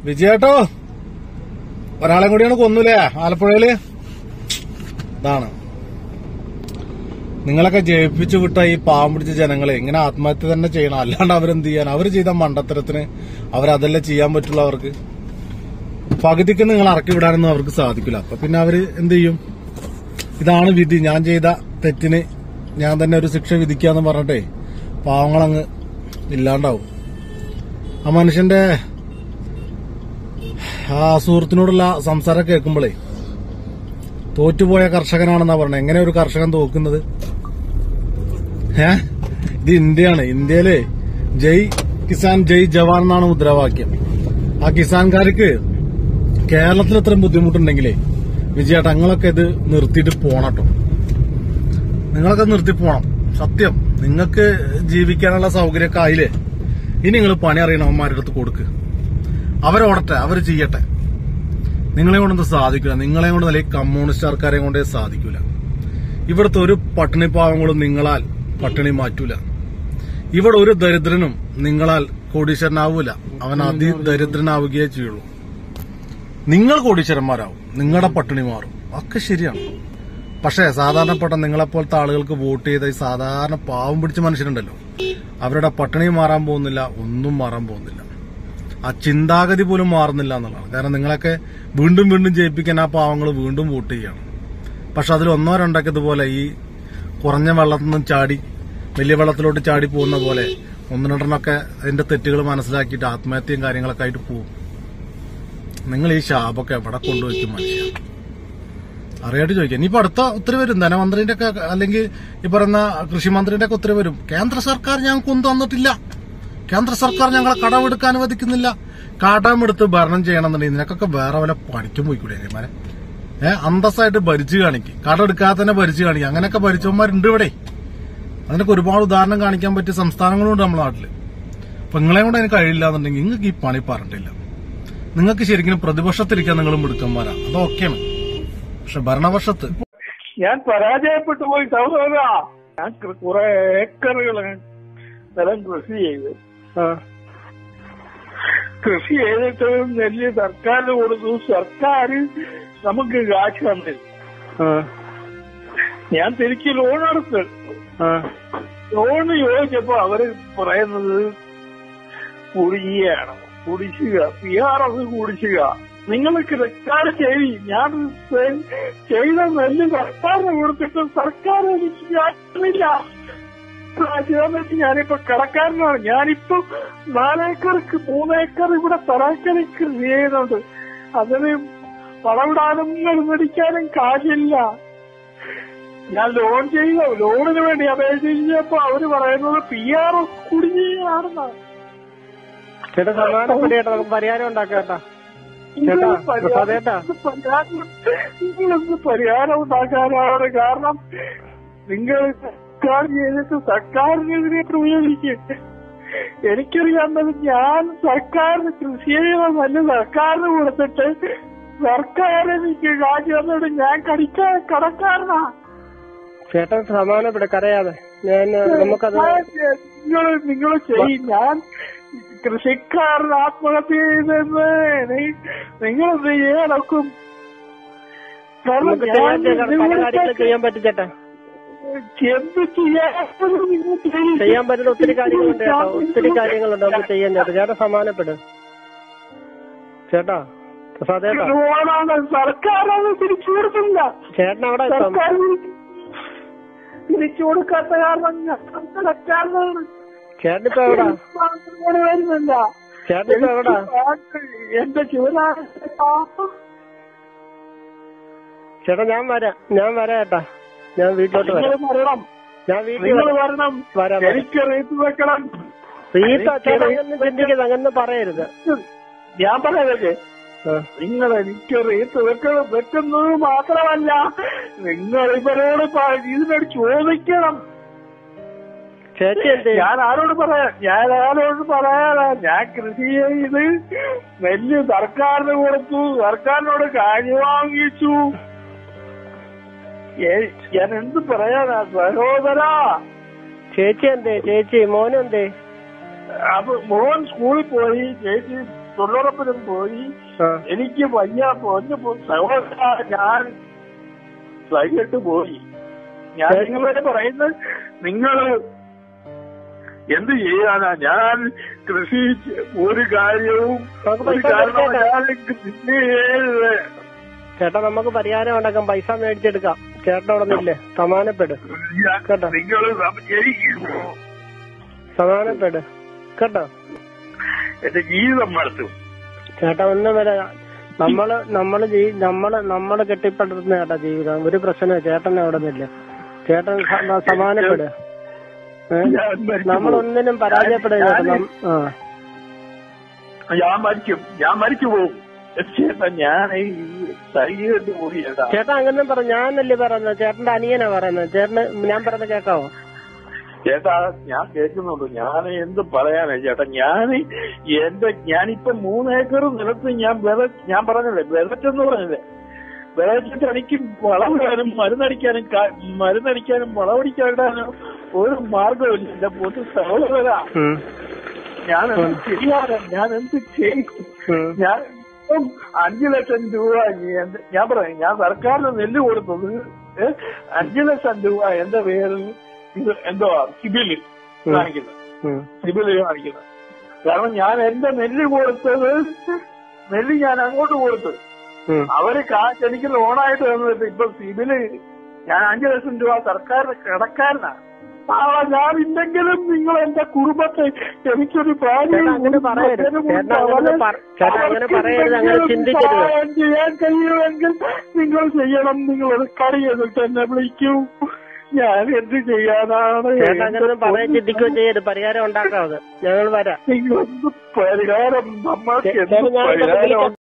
വിജയേട്ടോ ഒരാളെ കൂടിയാണ് കൊന്നൂലേ ആലപ്പുഴയില് ഇതാണ് നിങ്ങളൊക്കെ ജയിപ്പിച്ചു വിട്ട ഈ പാവം പിടിച്ച ജനങ്ങളെ ഇങ്ങനെ ആത്മഹത്യ തന്നെ ചെയ്യണം അല്ലാണ്ട് അവരെന്ത് ചെയ്യാൻ അവർ ചെയ്ത മണ്ടത്തരത്തിന് അവരതല്ലേ ചെയ്യാൻ പറ്റുള്ളൂ അവർക്ക് പകുതിക്ക് നിങ്ങൾ ഇറക്കി വിടാനൊന്നും അവർക്ക് സാധിക്കില്ല അപ്പൊ പിന്നെ അവര് എന്ത് ചെയ്യും ഇതാണ് വിധി ഞാൻ ചെയ്ത തെറ്റിന് ഞാൻ തന്നെ ഒരു ശിക്ഷ വിധിക്കാന്ന് പറഞ്ഞിട്ടേ പാവങ്ങളങ്ങ് ഇല്ലാണ്ടാവും ആ മനുഷ്യന്റെ ആ സുഹൃത്തിനോടുള്ള സംസാരം കേൾക്കുമ്പോഴേ തോറ്റുപോയ കർഷകനാണെന്നാ പറഞ്ഞത് എങ്ങനെ ഒരു കർഷകൻ തോക്കുന്നത് ഏ ഇത് ഇന്ത്യയാണ് ഇന്ത്യയില് ജയ് കിസാൻ ജയ് ജവാൻ എന്നാണ് മുദ്രാവാക്യം ആ കിസാൻകാർക്ക് കേരളത്തിൽ ഇത്രയും ബുദ്ധിമുട്ടുണ്ടെങ്കിലേ വിജയേട്ട നിങ്ങളൊക്കെ ഇത് നിർത്തിയിട്ട് പോണട്ടോ നിങ്ങളൊക്കെ നിർത്തി പോണം സത്യം നിങ്ങൾക്ക് ജീവിക്കാനുള്ള സൗകര്യമൊക്കെ ആയില്ലേ ഇനി നിങ്ങൾ പണി അറിയണവന്മാരുടെ അടുത്ത് കൊടുക്ക് അവരോടട്ടെ അവർ ചെയ്യട്ടെ നിങ്ങളെ കൊണ്ടൊന്നും സാധിക്കില്ല നിങ്ങളെ കൊണ്ട് നല്ല ഈ കമ്മ്യൂണിസ്റ്റ് ആൾക്കാരെ കൊണ്ടേ സാധിക്കില്ല ഇവിടുത്തെ ഒരു പട്ടിണി പാവങ്ങളും നിങ്ങളാൽ പട്ടിണി മാറ്റൂല ഇവിടെ ഒരു ദരിദ്രനും നിങ്ങളാൽ കോടീശ്വരനാവൂല അവൻ അതിദരിദ്രനാവുകയേ ചെയ്യുള്ളൂ നിങ്ങൾ കോടീശ്വരന്മാരാവും നിങ്ങളുടെ പട്ടിണി മാറും ഒക്കെ ശരിയാണ് പക്ഷേ സാധാരണപ്പെട്ട നിങ്ങളെപ്പോലത്തെ ആളുകൾക്ക് വോട്ട് ചെയ്ത ഈ സാധാരണ പാവം പിടിച്ച മനുഷ്യരുണ്ടല്ലോ അവരുടെ പട്ടിണി മാറാൻ പോകുന്നില്ല ഒന്നും മാറാൻ പോകുന്നില്ല ആ ചിന്താഗതി പോലും മാറുന്നില്ല എന്നുള്ളതാണ് കാരണം നിങ്ങളൊക്കെ വീണ്ടും വീണ്ടും ജയിപ്പിക്കാൻ ആ പാവങ്ങൾ വീണ്ടും വോട്ട് ചെയ്യാണ് പക്ഷെ അതിൽ ഒന്നോ രണ്ടൊക്കെ ഇതുപോലെ ഈ കുറഞ്ഞ വെള്ളത്തിൽ നിന്നും ചാടി വലിയ വെള്ളത്തിലോട്ട് ചാടി പോകുന്ന പോലെ ഒന്ന് രണ്ടെണ്ണമൊക്കെ അതിന്റെ തെറ്റുകൾ മനസ്സിലാക്കിയിട്ട് ആത്മഹത്യയും കാര്യങ്ങളൊക്കെ ആയിട്ട് പോകും നിങ്ങൾ ഈ ശാപൊക്കെ എവിടെ കൊണ്ടുവയ്ക്കും മനുഷ്യ അറിയായിട്ട് ചോദിക്കാം ഇനിയിപ്പോ അടുത്ത ഉത്തരവ് വരും ധനമന്ത്രിന്റെ ഒക്കെ അല്ലെങ്കിൽ ഈ പറയുന്ന കൃഷിമന്ത്രിന്റെ ഒക്കെ ഉത്തരവ് വരും കേന്ദ്ര സർക്കാർ ഞങ്ങൾക്കൊന്നും തന്നിട്ടില്ല കേന്ദ്ര സർക്കാർ ഞങ്ങളെ കടമെടുക്കാൻ അനുവദിക്കുന്നില്ല കടമെടുത്ത് ഭരണം ചെയ്യണമെന്നുണ്ടെങ്കിൽ നിനക്കൊക്കെ വേറെ വല്ല പണിക്കും പോയിക്കൂടെ അനിയന്മാരെ ഏഹ് അന്തസ്സായിട്ട് ഭരിച്ചു കാണിക്കും കടം എടുക്കാതെ തന്നെ ഭരിച്ചു കാണിക്കും അങ്ങനെയൊക്കെ ഭരിച്ചവന്മാരുണ്ട് ഇവിടെ അതിനൊക്കെ ഒരുപാട് ഉദാഹരണം കാണിക്കാൻ പറ്റിയ സംസ്ഥാനങ്ങളുണ്ട് നമ്മുടെ നാട്ടില് അപ്പൊ നിങ്ങളെ കൊണ്ട് അതിന് കഴിയില്ല എന്നുണ്ടെങ്കിൽ നിങ്ങൾക്ക് ഈ പണി പറഞ്ഞിട്ടില്ല നിങ്ങൾക്ക് ശരിക്കും പ്രതിപക്ഷത്തിരിക്കാൻ നിങ്ങൾ മിടുക്കന്മാരാ അതൊക്കെയാണ് പക്ഷെ ഭരണപക്ഷത്ത് ഞാൻ പരാജയപ്പെട്ടു പോയി സഹോദര ഞാൻ കൃ- കുറെ ഏക്കറുകൾ സ്ഥലം കൃഷി ചെയ്തു കൃഷി ചെയ്തിട്ട് നെല്ല് സർക്കാരിന് കൊടുത്തു സർക്കാർ നമുക്ക് കാശ് തന്നില്ല ഞാൻ തിരിച്ച് ലോൺ എടുത്ത് ലോണ് ചോദിച്ചപ്പോ അവര് പറയുന്നത് കുടിശ്ശികയാണ് കുടിശ്ശിക പി ആർ എസ് കുടിശ്ശിക നിങ്ങൾ സർക്കാർ ചെയ്തി ഞാൻ സെ- ചെയ്ത നെല്ല് സർക്കാരിന് കൊടുത്തിട്ട് സർക്കാർ എനിക്ക് കാശില്ല കാശില്ലെന്ന് ഞാനിപ്പോ കടക്കാരനാണ് ഞാനിപ്പോ നാലേക്കർക്ക് മൂന്നേക്കർ ഇവിടെ തറാക്കരി കൃഷി ചെയ്യുന്നുണ്ട് അതിന് വളവിടാനും മേടിക്കാനും കാശില്ല ഞാൻ ലോൺ ചെയ്ത ലോണിന് വേണ്ടി അപേക്ഷിച്ചപ്പോ അവര് പറയുന്നത് പി ആർ എസ് കുടിശ്ശികയാണെന്നാണ് ചേട്ടാ സമാധാനപ്പെടി ചേട്ടാ നമുക്ക് പരിഹാരം ഉണ്ടാക്കാം ചേട്ടാ ചേട്ടാ പ്രസാദേട്ടാ നിങ്ങളെന്ത് പരിഹാരം ഉണ്ടാക്കാനാണ് കാരണം നിങ്ങൾ സർക്കാർ ചെയ്തിട്ട് സർക്കാരിനെതിരെ ഉപയോഗിക്കുക എനിക്കറിയാവുന്നത് ഞാൻ സർക്കാരിന് കൃഷി ചെയ്യുന്ന നല്ല സർക്കാരിന് കൊടുത്തിട്ട് സർക്കാർ എനിക്ക് കാശ് തന്നിട്ട് ഞാൻ കടിക്കാ കടക്കാരനാ ചേട്ടൻ സമാധാനപ്പെടെ കരയാതെ ഞാൻ നമുക്കത് നിങ്ങൾ നിങ്ങൾ ചെയ്യും ഞാൻ കൃഷിക്കാരൻ ആത്മഹത്യ ചെയ്തെന്ന് നിങ്ങൾ എന്ത് ചെയ്യാനൊക്കും കാരണം നമുക്ക് ചെയ്യാൻ ഞാൻ ചേട്ടാ, പല കാര്യങ്ങളും ചെയ്യാൻ പറ്റും ചേട്ടാ എന്ത് ചെയ്യാൻ നിങ്ങൾ ചെയ്യും. ചെയ്യാൻ പറ്റുന്ന ഒത്തിരി കാര്യങ്ങളുണ്ട് ചേട്ടാ ഒത്തിരി കാര്യങ്ങളുണ്ട് നമുക്ക് ചെയ്യാൻ ചേട്ടാ ചേട്ടാ സമാധാനപ്പെട് ചേട്ടാ പ്രസാദേട്ടാ ലോണാണ് സർക്കാരാണ് തിരിച്ചു കൊടുത്തില്ല ചേട്ടൻ അവിടെ ഇപ്പം സർക്കാർ തിരിച്ചു കൊടുക്കാത്ത കാരണം ഞാൻ കടക്കാരനാണ് ചേട്ടൻ ഇപ്പൊ എവിടാ ലോണ് വരുന്നില്ല ചേട്ടൻ ഇപ്പൊ എവിടാ എന്റെ ശിവനാണ് ചേട്ടാ ഞാൻ വരാം ഞാൻ വരാം ചേട്ടാ ഞാൻ വീട്ടിലോട്ട് നിങ്ങൾ വരാം വരണം ഞാൻ വീട്ടിൽ നിങ്ങൾ വരാം വരണം വരാം വരാം എനിക്ക് റേറ്റ് വെക്കണം റീത്ത ചേട്ടാ അങ്ങനെ ചിന്തിക്കരുത് അങ്ങനെ പറയരുത് ഞാൻ പറയുന്നത് ആ. നിങ്ങൾ എനിക്ക് റേറ്റ് വെക്കണം വെക്കുന്നത് മാത്രമല്ല നിങ്ങൾ ഇവരോട് പ- ഇതിനോട് ചോദിക്കണം ചേച്ചി എന്ത് ഞാൻ ആരോട് പറയാ ഞാൻ ആരോട് പറയാനാ ഞാൻ കൃഷി ചെയ്ത് നെല്ല് സർക്കാരിന് കൊടുത്തു സർക്കാരിനോട് കാര്യം വാങ്ങിച്ചു ഏ- ഞാൻ എന്ത് പറയാനാ സഹോദരാ ചേച്ചി എന്തേ ചേച്ചി മോനെന്തേ അപ്പൊ മോൻ സ്കൂളിൽ പോയി ചേച്ചി തൊഴിലുറപ്പിനും പോയി ആ എനിക്ക് വയ്യ പൊന്നു പോ- സഹോദരാ ഞാൻ ഫ്ലൈറ്റ് പോയി ഞാൻ നിങ്ങളെ പറയുന്നത് നിങ്ങള് എന്ത് ചെയ്യാനാ ഞാൻ കൃഷി ചെ- ഒരു കാര്യവും നമുക്ക് ഒരു പൈസ കാരണം മേടിച്ചേക്കാം. ഞാൻ കൃഷി ചെയ്യരുത്. ചേട്ടാ നമുക്ക് പരിഹാരം ഉണ്ടാക്കാം പൈസ മേടിച്ചെടുക്കാം ചേട്ടൻ അവിടെ നിന്നില്ലേ സമാനപ്പെട് ഞാൻ- കേട്ടോ. നിങ്ങള് സം- എനിക്ക് സമാനപ്പെട് കേട്ടോ എന്റെ ജീവിതം മടുത്തു ചേട്ടാ ഒന്നും വരെ നമ്മള് നമ്മള് ജീ- നമ്മള് നമ്മള് കെട്ടിപ്പടുത്തുന്ന ചേട്ടാ ജീവിതം ഒരു പ്രശ്നവും ചേട്ടൻ അവിടെ നിന്നില്ല ചേട്ടൻ സ- സമാനപ്പെട് ഏ? ഞാൻ മരിച്ചു നമ്മളൊന്നിനും പരാജയപ്പെടില്ല ചേട്ടാ ഞാൻ- നം- ആ ഞാൻ മരിക്കും ഞാൻ മരിച്ചു പോകും ചേട്ടാ ഞാൻ ഈ സൈകിട്ട് പോയി ചേട്ടാ ചേട്ടാ അങ്ങനെ പറ ഞാനല്ലേ പറയുന്നത് ചേട്ടന്റെ അനിയനാ പറയുന്നത് ചേട്ടന് ഞാൻ പറയുന്നത് കേക്കാവോ ചേട്ടാ ഞാൻ കേൾക്കുന്നുണ്ട് ഞാൻ എന്ത് പറയാനാ ചേട്ടാ ഞാൻ എന്റെ ഞാനിപ്പൊ മൂന്നേക്കർ നിലത്ത് ഞാൻ വിത ഞാൻ പറഞ്ഞല്ലേ വിതച്ചെന്ന് പറഞ്ഞല്ലേ വിതച്ചിട്ട് എനിക്ക് വളമിടാനും മരുന്നടിക്കാനും കാ- മരുന്നടിക്കാനും വളമടിക്കാനും ഒരു മാർഗമില്ല എന്റെ പൊതു സഹോദരാ ഉം. ഞാൻ എന്ത് ചെയ്യാനാ ഞാൻ എന്ത് ചെയ്യും ഉം. ഞാൻ ഇപ്പം അഞ്ചു ലക്ഷം രൂപ എന്റെ ഞാൻ പറയാം ഞാൻ സർക്കാരിന് നെല്ല് കൊടുത്തത് ഏ, അഞ്ചു ലക്ഷം രൂപ എന്റെ പേരിൽ ഇത് എന്തോ സിബില് ഉം. കാണിക്കുന്നത് ഉം. സിബില് കാണിക്കുന്നത് കാരണം ഞാൻ എന്റെ നെല്ല് കൊടുത്തത് നെല്ല് ഞാൻ അങ്ങോട്ട് കൊടുത്തു ഉം. അവര് കാശ് എനിക്ക് ലോണായിട്ട് തന്നിട്ട് ഇപ്പൊ സിബില് ഞാൻ അഞ്ചു ലക്ഷം രൂപ സർക്കാരിന് കിടക്കാരനാ നാളെ ഞാൻ ഇല്ലെങ്കിലും നിങ്ങൾ എന്റെ കുടുംബത്തെ എനിക്കൊരു ഭാര്യയും ചേട്ടാ, അങ്ങനെ ഒരു പറയരുത്. മകനും ഉണ്ട്. ചേട്ടാ, അങ്ങനെ അവരെ- പറ- ചേട്ടാ, അങ്ങനെ പറയരുത്. അങ്ങനെ അവർക്ക് ചിന്തിക്കരുത്. സഹായം ചെയ്യാൻ കഴിയുമെങ്കിൽ നിങ്ങൾ ചെയ്യണം നിങ്ങൾ കറി എന്നിട്ട് എന്നെ വിളിക്കൂ ഞാൻ എന്ത് ചെയ്യാനാണ് ചേട്ടാ അങ്ങനെ പറയാൻ ചിന്തിക്കുകയും ചെയ്യരുത് പരിഹാരം ഉണ്ടാക്കാവത് ഞങ്ങൾ വരാം നിങ്ങൾ എന്ത് പരിഹാരം നമ്മൾക്ക് ചേ- എന്ത് ചേട്ടാ, ഞാൻ ഇവിടെ പരിഹാരം വിളിക്കാം.